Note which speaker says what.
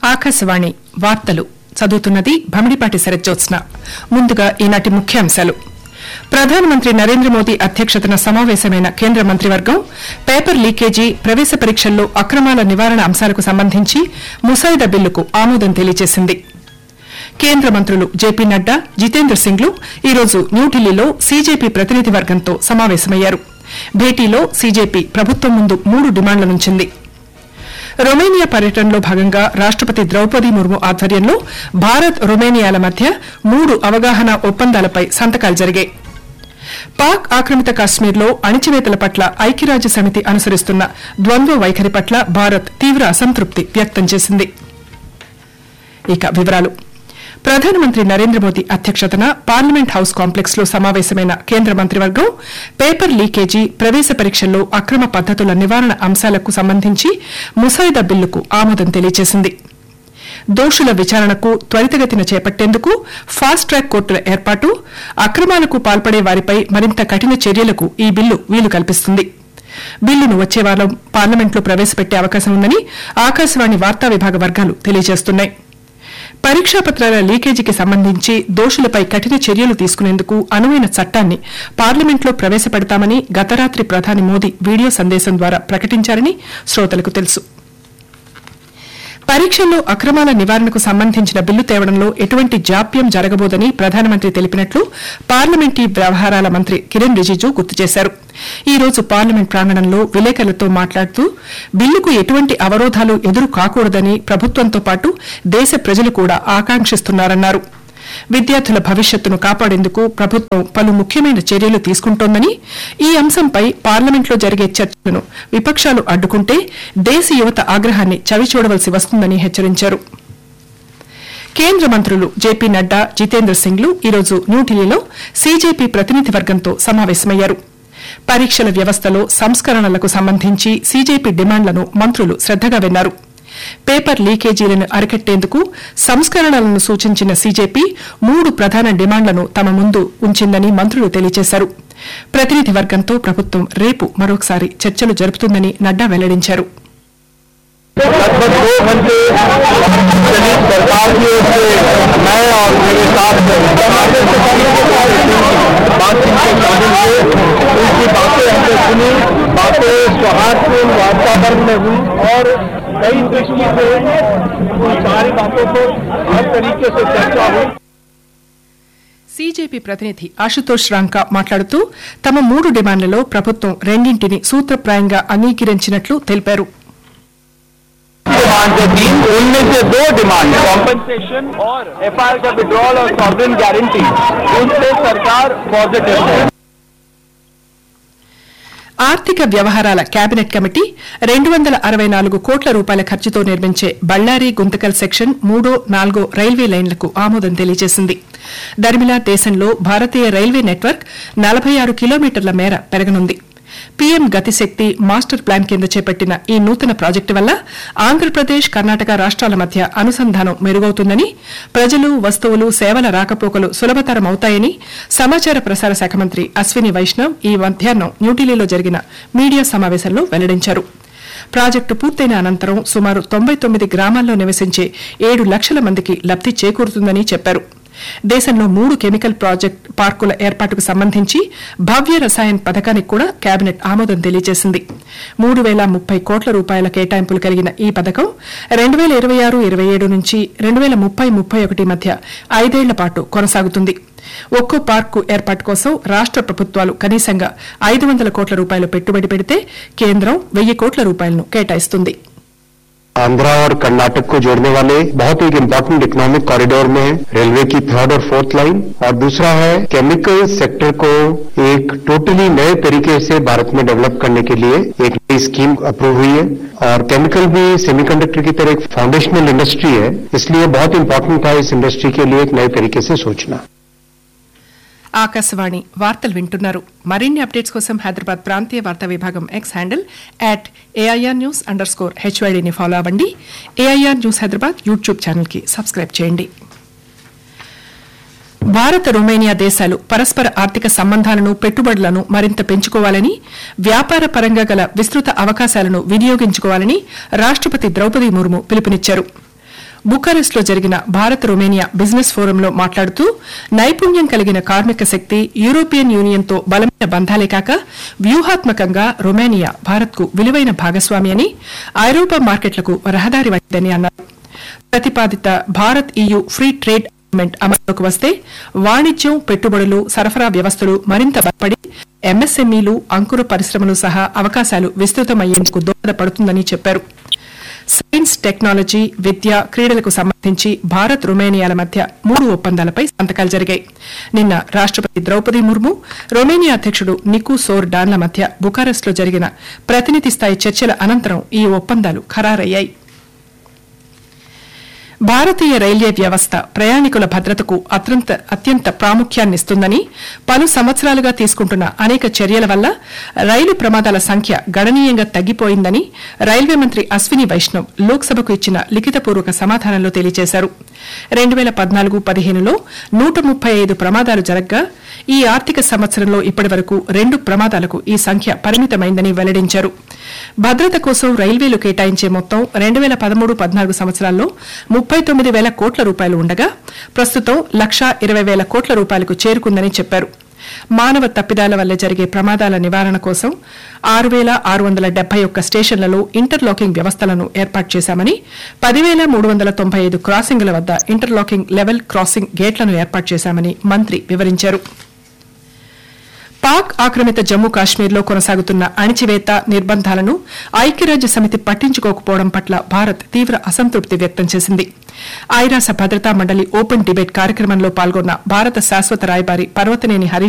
Speaker 1: ఆకాశవాణి వార్తలు చదువుతున్నది భమిడిపాటి శరజ్జోత్స్న ముందుగా ఈనాటి ముఖ్యాంశాలు ప్రధానమంత్రి నరేంద్ర మోదీ అధ్యక్షతన సమావేశమైన కేంద్ర మంత్రివర్గం పేపర్ లీకేజీ ప్రవేశ పరీక్షల్లో అక్రమాల నివారణ అంశాలకు సంబంధించి ముసాయిదా బిల్లుకు ఆమోదం తెలియజేసింది కేంద్ర మంత్రులు జేపీ నడ్డా జితేంద్ర సింగ్లు ఈరోజు న్యూఢిల్లీలో సీజేపీ ప్రతినిధి వర్గంతో సమావేశమయ్యారు భేటీలో సీజేపీ ప్రభుత్వం ముందు మూడు డిమాండ్లనుంచింది రొమేనియా పర్యటనలో భాగంగా రాష్టపతి ద్రౌపది ముర్ము ఆధ్వర్యంలో భారత్ రొమేనియాల మధ్య మూడు అవగాహన ఒప్పందాలపై సంతకాలు జరిగాయి పాక్ ఆక్రమిత కాశ్మీర్లో అణిచివేతల పట్ల ఐక్యరాజ్య సమితి అనుసరిస్తున్న ద్వంద్వ వైఖరి పట్ల భారత్ తీవ్ర అసంతృప్తి వ్యక్తం చేసింది ఇక వివరాలు ప్రధానమంత్రి నరేంద్ర మోదీ అధ్యక్షతన పార్లమెంట్ హౌస్ కాంప్లెక్స్ లో సమావేశమైన కేంద్ర మంత్రివర్గం పేపర్ లీకేజీ ప్రవేశ పరీక్షల్లో అక్రమ పద్దతుల నివారణ అంశాలకు సంబంధించి ముసాయిదా బిల్లుకు ఆమోదం తెలియజేసింది దోషుల విచారణకు త్వరితగతిన చేపట్టేందుకు ఫాస్ట్ ట్రాక్ కోర్టుల ఏర్పాటు అక్రమాలకు పాల్పడే వారిపై మరింత కఠిన చర్యలకు ఈ బిల్లు వీలు కల్పిస్తుంది బిల్లును వచ్చే వారం పార్లమెంట్లో ప్రవేశపెట్టే అవకాశం ఉందని ఆకాశవాణి వార్తా విభాగ వర్గాలు తెలియజేస్తున్నాయి పరీక్షా పత్రాల లీకేజీకి సంబంధించి దోషులపై కఠిన చర్యలు తీసుకునేందుకు అనువైన చట్టాన్ని పార్లమెంట్లో ప్రవేశపెడతామని గత రాత్రి ప్రధాని మోదీ వీడియో సందేశం ద్వారా ప్రకటించారని శ్రోతలకు తెలుసు పరీక్షల్లో అక్రమాల నివారణకు సంబంధించిన బిల్లు తేవడంలో ఎటువంటి జాప్యం జరగబోదని ప్రధానమంత్రి తెలిపినట్లు పార్లమెంటరీ వ్యవహారాల మంత్రి కిరణ్ రిజిజు గుర్తు చేశారు ఈ రోజు పార్లమెంట్ ప్రాంగణంలో విలేకరులతో మాట్లాడుతూ బిల్లుకు ఎటువంటి అవరోధాలు ఎదురు కాకూడదని ప్రభుత్వంతో పాటు దేశ ప్రజలు కూడా ఆకాంక్షిస్తున్నారన్నారు విద్యార్థుల భవిష్యత్తును కాపాడేందుకు ప్రభుత్వం పలు ముఖ్యమైన చర్యలు తీసుకుంటోందని ఈ అంశంపై పార్లమెంట్లో జరిగే చర్చలను విపక్షాలు అడ్డుకుంటే దేశ యువత ఆగ్రహాన్ని చవిచూడవలసి వస్తుందని హెచ్చరించారు కేంద్ర మంత్రులు జేపీ నడ్డా జితేంద్ర సింగ్లు ఈరోజు న్యూఢిల్లీలో సీజేపీ ప్రతినిధి వర్గంతో సమావేశమయ్యారు పరీక్షల వ్యవస్థలో సంస్కరణలకు సంబంధించి సీజేపీ డిమాండ్లను మంత్రులు శ్రద్దగా విన్నారు పేపర్ లీకేజీలను అరికట్టేందుకు సంస్కరణలను సూచించిన సీజేపీ మూడు ప్రధాన డిమాండ్లను తమ ముందు ఉంచిందని మంత్రులు తెలియజేశారు ప్రతినిధి వర్గంతో ప్రభుత్వం రేపు మరొకసారి చర్చలు జరుపుతుందని నడ్డా వెల్లడించారు
Speaker 2: लगभग दो घंटे चली सरकार की ओर से मैं और मेरे साथ बातचीत में शामिल हुए उनकी बातें हमने सुनी बातें सौहार्दपूर्ण वातावरण में हुई और कई दृष्टि से उन सारी बातों को हर तरीके से चर्चा हुई
Speaker 1: సీజేపీ ప్రతినిధి ఆశుతోష్ రాంకా మాట్లాడుతూ తమ మూడు డిమాండ్లలో ప్రభుత్వం రెండింటిని సూత్రప్రాయంగా అంగీకరించినట్లు తెలిపారు
Speaker 2: डिमांड जो थी उनमें से दो डिमांड कॉम्पनसेशन और एफ का विड्रॉल और सॉवरेन गारंटी उनसे सरकार पॉजिटिव है
Speaker 1: ఆర్థిక వ్యవహారాల కేబినెట్ కమిటీ రెండు వందల అరవై నాలుగు కోట్ల రూపాయల ఖర్చుతో నిర్మించే బళ్లారి గుంతకల్ సెక్షన్ మూడో నాలుగో రైల్వే లైన్లకు ఆమోదం తెలియజేసింది దర్మిలా దేశంలో భారతీయ రైల్వే నెట్వర్క్ నలభై ఆరు కిలోమీటర్ల మేర పెరగనుంది పీఎం గతిశక్తి మాస్టర్ ప్లాన్ కింద చేపట్టిన ఈ నూతన ప్రాజెక్టు వల్ల ఆంధ్రప్రదేశ్ కర్ణాటక రాష్ట్రాల మధ్య అనుసంధానం మెరుగవుతుందని ప్రజలు వస్తువులు సేవల రాకపోకలు సులభతరమవుతాయని సమాచార ప్రసార శాఖ మంత్రి అశ్విని వైష్ణవ్ ఈ మధ్యాహ్నం న్యూఢిల్లీలో జరిగిన మీడియా సమావేశంలో వెల్లడించారు ప్రాజెక్టు పూర్తయిన అనంతరం సుమారు తొంభై తొమ్మిది గ్రామాల్లో నివసించే ఏడు లక్షల మందికి లబ్ది చేకూరుతుందని చెప్పారు దేశంలో మూడు కెమికల్ ప్రాజెక్ట్ పార్కుల ఏర్పాటుకు సంబంధించి భవ్య రసాయన్ పథకానికి కూడా కేబినెట్ ఆమోదం తెలియజేసింది మూడు వేల ముప్పై కోట్ల రూపాయల కేటాయింపులు కలిగిన ఈ పథకం రెండు వేల ఇరవై ఆరు ఇరవై ఏడు నుంచి రెండు వేల ముప్పై ముప్పై ఒకటి మధ్య ఐదేళ్ల పాటు కొనసాగుతుంది ఒక్కో పార్కు ఏర్పాటు కోసం రాష్ట ప్రభుత్వాలు కనీసంగా ఐదు వందల కోట్ల రూపాయలు పెట్టుబడి పెడితే కేంద్రం వెయ్యి కోట్ల రూపాయలను కేటాయిస్తుంది
Speaker 3: आंध्रा और कर्नाटक को जोड़ने वाले बहुत एक इम्पोर्टेंट इकोनॉमिक कॉरिडोर में रेलवे की थर्ड और फोर्थ लाइन और दूसरा है केमिकल सेक्टर को एक टोटली नए तरीके से भारत में डेवलप करने के लिए एक नई स्कीम अप्रूव हुई है और केमिकल भी सेमीकंडक्टर की तरह एक फाउंडेशनल इंडस्ट्री है इसलिए बहुत इम्पोर्टेंट था इस इंडस्ट्री के लिए एक नए तरीके से सोचना
Speaker 1: ఆకాశవాణి వార్తలు వింటున్నారు మరిన్ని అప్డేట్స్ కోసం హైదరాబాద్ ప్రాంతీయ వార్తా విభాగం X handle at AIR news underscore హెచ్వైడీని ఫాలో అవ్వండి AIR news Hyderabad YouTube channel కి సబ్స్క్రైబ్ చేయండి భారత్ రొమేనియా దేశాలు పరస్పర ఆర్థిక సంబంధాలను పెట్టుబడులను మరింత పెంచుకోవాలని వ్యాపార పరంగా గల విస్తృత అవకాశాలను వినియోగించుకోవాలని రాష్టపతి ద్రౌపది ముర్ము పిలుపునిచ్చారు బుకారెస్ట్ లో జరిగిన భారత్ రొమేనియా బిజినెస్ ఫోరంలో మాట్లాడుతూ నైపుణ్యం కలిగిన కార్మిక శక్తి యూరోపియన్ యూనియన్ తో బలమైన బంధాలే కాక వ్యూహాత్మకంగా రొమేనియా భారత్ కు విలువైన భాగస్వామి అని ఐరోపా మార్కెట్లకు రహదారి వంటిదని అన్నారు ప్రతిపాదిత Bharat EU free trade agreement అమలులోకి వస్తే వాణిజ్యం పెట్టుబడులు సరఫరా వ్యవస్థలు మరింత బలపడి ఎంఎస్ఎంఈలు అంకుర పరిశ్రమలు సహా అవకాశాలు విస్తృతమయ్యేందుకు దోహదపడుతుందని చెప్పారు సైన్స్ టెక్నాలజీ విద్య క్రీడలకు సంబంధించి భారత్ రొమేనియాల మధ్య మూడు ఒప్పందాలపై సంతకాలు జరిగాయి నిన్న రాష్టపతి ద్రౌపది ముర్ము రొమేనియా అధ్యక్షుడు నికు సోర్ డాన్ల మధ్య బుకారెస్ట్లో జరిగిన ప్రతినిధి స్థాయి చర్చల అనంతరం ఈ ఒప్పందాలు ఖరారయ్యాయి భారతీయ రైల్వే వ్యవస్థ ప్రయాణికుల భద్రతకు అత్యంత అత్యంత ప్రాముఖ్యాన్నిస్తుందని పలు సంవత్సరాలుగా తీసుకుంటున్న అనేక చర్యల వల్ల రైలు ప్రమాదాల సంఖ్య గణనీయంగా తగ్గిపోయిందని రైల్వే మంత్రి అశ్విని వైష్ణవ్ లోక్సభకు ఇచ్చిన లిఖితపూర్వక సమాధానంలో తెలియజేశారు రెండు వేల పద్నాలుగు పదిహేనులో నూట ముప్పై ఐదు ప్రమాదాలు జరగ్గా ఈ ఆర్థిక సంవత్సరంలో ఇప్పటి వరకు రెండు ప్రమాదాలకు ఈ సంఖ్య పరిమితమైందని వెల్లడించారు భద్రత కోసం రైల్వేలు కేటాయించే మొత్తం రెండు వేల పదమూడు పద్నాలుగు సంవత్సరాల్లో ముప్పై తొమ్మిది వేల కోట్ల రూపాయలు ఉండగా ప్రస్తుతం లక్షా ఇరవై వేల కోట్ల రూపాయలకు చేరుకుందని చెప్పారు మానవ తప్పిదాల వల్ల జరిగే ప్రమాదాల నివారణ కోసం ఆరు వేల ఆరు వందల డెబ్బై ఒక్క స్టేషన్లలో ఇంటర్లాకింగ్ వ్యవస్థలను ఏర్పాటు చేశామని పదివేల మూడు వందల తొంభై ఐదు క్రాసింగ్ల వద్ద ఇంటర్లాకింగ్ లెవెల్ క్రాసింగ్ గేట్లను ఏర్పాటు చేశామని మంత్రి వివరించారు పాక్ ఆక్రమిత జమ్మూ కాశ్మీర్లో కొనసాగుతున్న అణిచివేత నిర్బంధాలను ఐక్యరాజ్య సమితి పట్టించుకోకపోవడం పట్ల భారత్ తీవ్ర అసంతృప్తి వ్యక్తం చేసింది ఐరాస భద్రతా మండలి ఓపెన్ డిబేట్ కార్యక్రమంలో పాల్గొన్న భారత శాశ్వత రాయబారి పర్వతనేని హరీష్